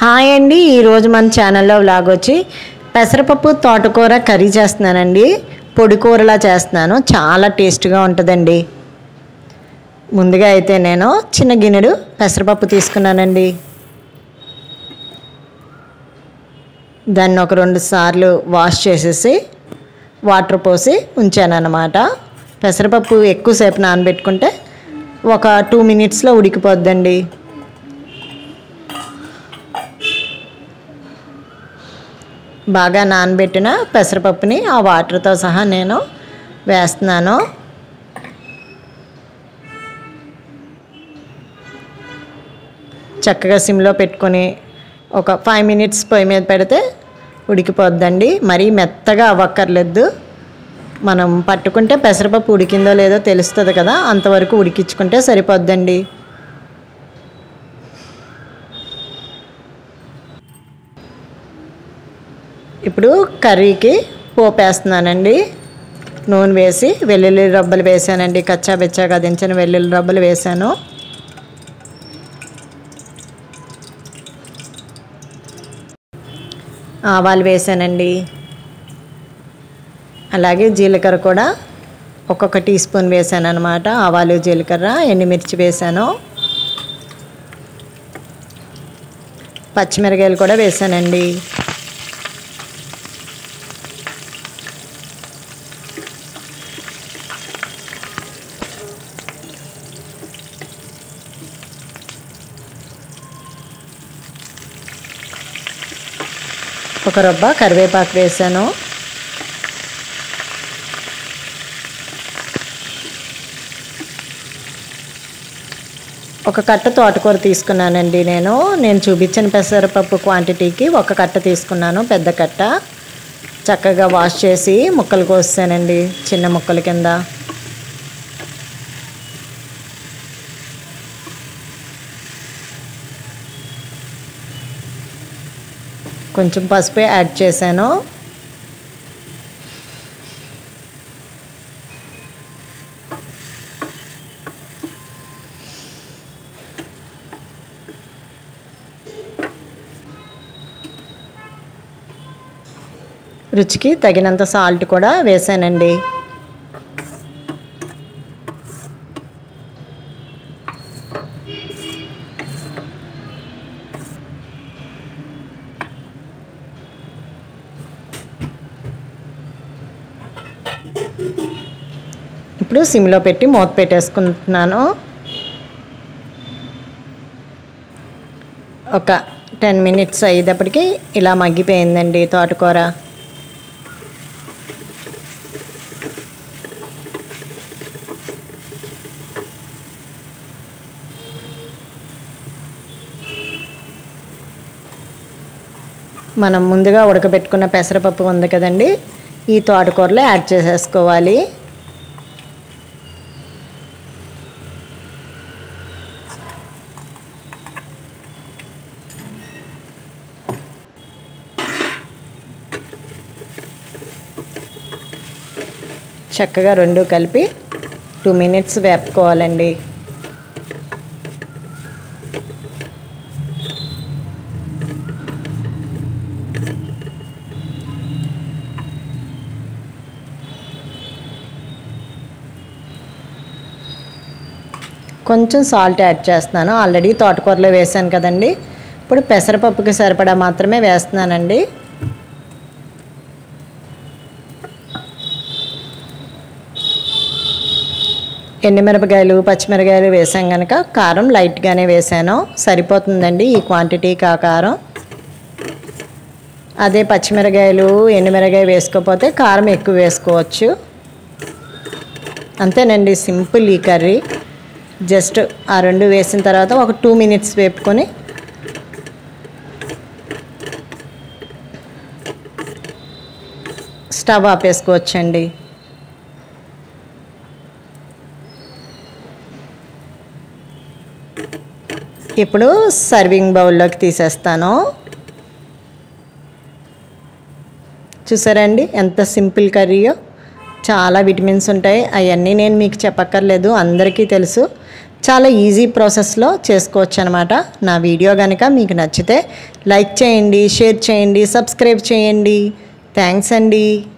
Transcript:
hi అండి ఈరోజు మన ఛానల్లో వ్లాగ్ వచ్చి పెసరపప్పు తోటకూర కర్రీ చేస్తున్నానండి పొడి కూరలా చేస్తున్నాను చాలా టేస్ట్గా ఉంటుందండి ముందుగా అయితే నేను చిన్న గిన్నెడు పెసరపప్పు తీసుకున్నానండి దాన్ని ఒక రెండు సార్లు వాష్ చేసేసి వాటర్ పోసి ఉంచాను అన్నమాట పెసరపప్పు ఎక్కువసేపు నానబెట్టుకుంటే ఒక టూ మినిట్స్లో ఉడికిపోద్దండి బాగా నానబెట్టిన పెసరపప్పుని ఆ వాటర్తో సహా నేను వేస్తున్నాను చక్కగా సిమ్లో పెట్టుకొని ఒక ఫైవ్ మినిట్స్ పొయ్యి మీద పెడితే ఉడికిపోద్దండి మరీ మెత్తగా అవ్వక్కర్లేదు మనం పట్టుకుంటే పెసరపప్పు ఉడికిందో లేదో తెలుస్తుంది కదా అంతవరకు ఉడికించుకుంటే సరిపోద్దండి ఇప్పుడు కర్రీకి పోపు వేస్తున్నానండి నూనె వేసి వెల్లుల్లి రబ్బలు వేసానండి కచ్చా బెచ్చాగా దించిన వెల్లుల్లి రబ్బలు వేసాను ఆవాలు వేసానండి అలాగే జీలకర్ర కూడా ఒక్కొక్క టీ స్పూన్ వేసాను అనమాట ఆవాలు జీలకర్ర ఎండుమిర్చి వేసాను పచ్చిమిరకాయలు కూడా వేసానండి ఒక రొబ్బ కరివేపాకు వేసాను ఒక కట్ట తోటకూర తీసుకున్నానండి నేను నేను చూపించిన పెసరపప్పు క్వాంటిటీకి ఒక కట్ట తీసుకున్నాను పెద్ద కట్ట చక్కగా వాష్ చేసి ముక్కలు కోసానండి చిన్న ముక్కల కింద కొంచెం పసుపు యాడ్ చేశాను రుచికి తగినంత సాల్ట్ కూడా వేసానండి ఇప్పుడు సిమ్లో పెట్టి మూత పెట్టేసుకుంటున్నాను ఒక టెన్ మినిట్స్ అయ్యేటప్పటికి ఇలా మగ్గిపోయిందండి తోటకూర మనం ముందుగా ఉడకబెట్టుకున్న పెసరపప్పు ఉంది కదండి ఈ తోటకూరలో యాడ్ చేసేసుకోవాలి చక్కగా రెండు కలిపి టూ మినిట్స్ వేపుకోవాలండి కొంచెం సాల్ట్ యాడ్ చేస్తున్నాను ఆల్రెడీ తోటకూరలో వేసాను కదండి ఇప్పుడు పెసరపప్పుకి సరిపడా మాత్రమే వేస్తున్నానండి ఎండుమిరపకాయలు పచ్చిమిరకాయలు వేసాం కనుక కారం లైట్గానే వేసాను సరిపోతుందండి ఈ క్వాంటిటీకి ఆ కారం అదే పచ్చిమిరకాయలు ఎండుమిరకాయ వేసుకోకపోతే కారం ఎక్కువ వేసుకోవచ్చు అంతేనండి సింపుల్ ఈ కర్రీ జస్ట్ ఆ రెండు వేసిన తర్వాత ఒక టూ మినిట్స్ వేపుకొని స్టవ్ ఆపేసుకోవచ్చండి ఇప్పుడు సర్వింగ్ బౌల్లోకి తీసేస్తాను చూసారండి ఎంత సింపుల్ కర్రీయో చాలా విటమిన్స్ ఉంటాయి అవన్నీ నేను మీకు చెప్పక్కర్లేదు అందరికీ తెలుసు చాలా ఈజీ ప్రాసెస్లో చేసుకోవచ్చు అనమాట నా వీడియో కనుక మీకు నచ్చితే లైక్ చేయండి షేర్ చేయండి సబ్స్క్రైబ్ చేయండి థ్యాంక్స్ అండి